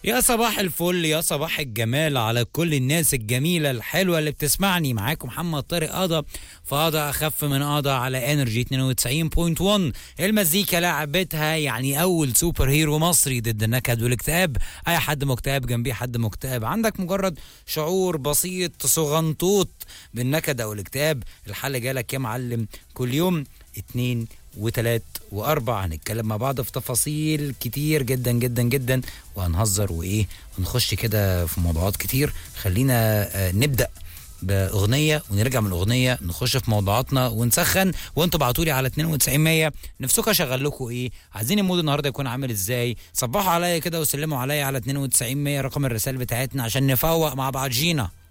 يا صباح الفل يا صباح الجمال على كل الناس الجميلة الحلوة اللي بتسمعني معاكم محمد طارق قضا فقضا أخف من قضا على انرجي 92.1 المزيكا لعبتها يعني أول سوبر هيرو مصري ضد النكد والاكتئاب أي حد مكتئب جنبيه حد مكتئب عندك مجرد شعور بسيط صغنطوط بالنكد أو الاكتئاب الحل جالك يا معلم كل يوم اتنين وتلات واربع هنتكلم مع بعض في تفاصيل كتير جدا جدا جدا وهنهزر وايه ونخش كده في موضوعات كتير خلينا آه، نبدا باغنيه ونرجع من الاغنيه نخش في موضوعاتنا ونسخن وانتوا ابعتوا لي على 9200 نفسكم اشغل لكم ايه عايزين المود النهارده يكون عامل ازاي صبحوا عليا كده وسلموا عليا على 9200 رقم الرسائل بتاعتنا عشان نفوق مع بعض جينا